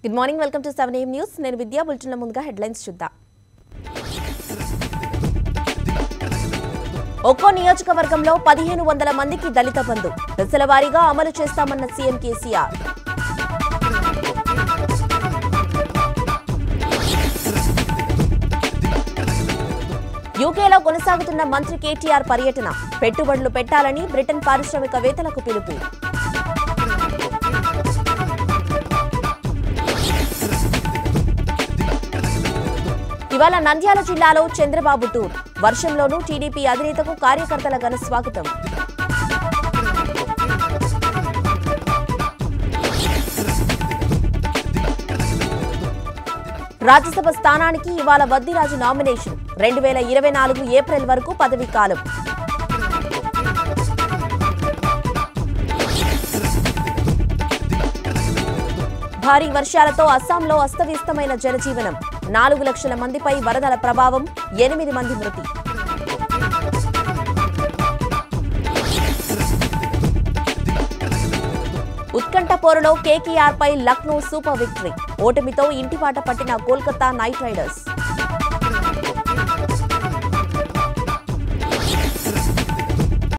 good morning welcome to seven M news నేను విద్యా బులెటిన్ల ముందుగా headlines చూద్దాం ఒక్కో నియోజకవర్గంలో పదిహేను వందల మందికి దళిత బంధు దశల వారీగా అమలు చేస్తామన్న సీఎం కేసీఆర్ యూకేలో కొనసాగుతున్న మంత్రి కేటీఆర్ పర్యటన పెట్టుబడులు పెట్టాలని బ్రిటన్ పారిశ్రామికవేత్తలకు పిలుపు ఇవాళ నంద్యాల జిల్లాలో చంద్రబాబు టూర్ వర్షంలోనూ టీడీపీ అధినేతకు కార్యకర్తల ఘన స్వాగతం రాజ్యసభ స్థానానికి ఇవాళ వద్దిరాజు నామినేషన్ రెండు వేల ఇరవై నాలుగు ఏప్రిల్ వరకు పదవీ కాలం భారీ వర్షాలతో అస్సాంలో అస్తవ్యస్తమైన జనజీవనం నాలుగు లక్షల మందిపై వరదల ప్రభావం ఎనిమిది మంది మృతి ఉత్కంఠ పోరులో కేకేఆర్ పై లక్నో సూపర్ విక్టరీ ఓటమితో ఇంటిపాట పట్టిన కోల్కతా నైట్ రైడర్స్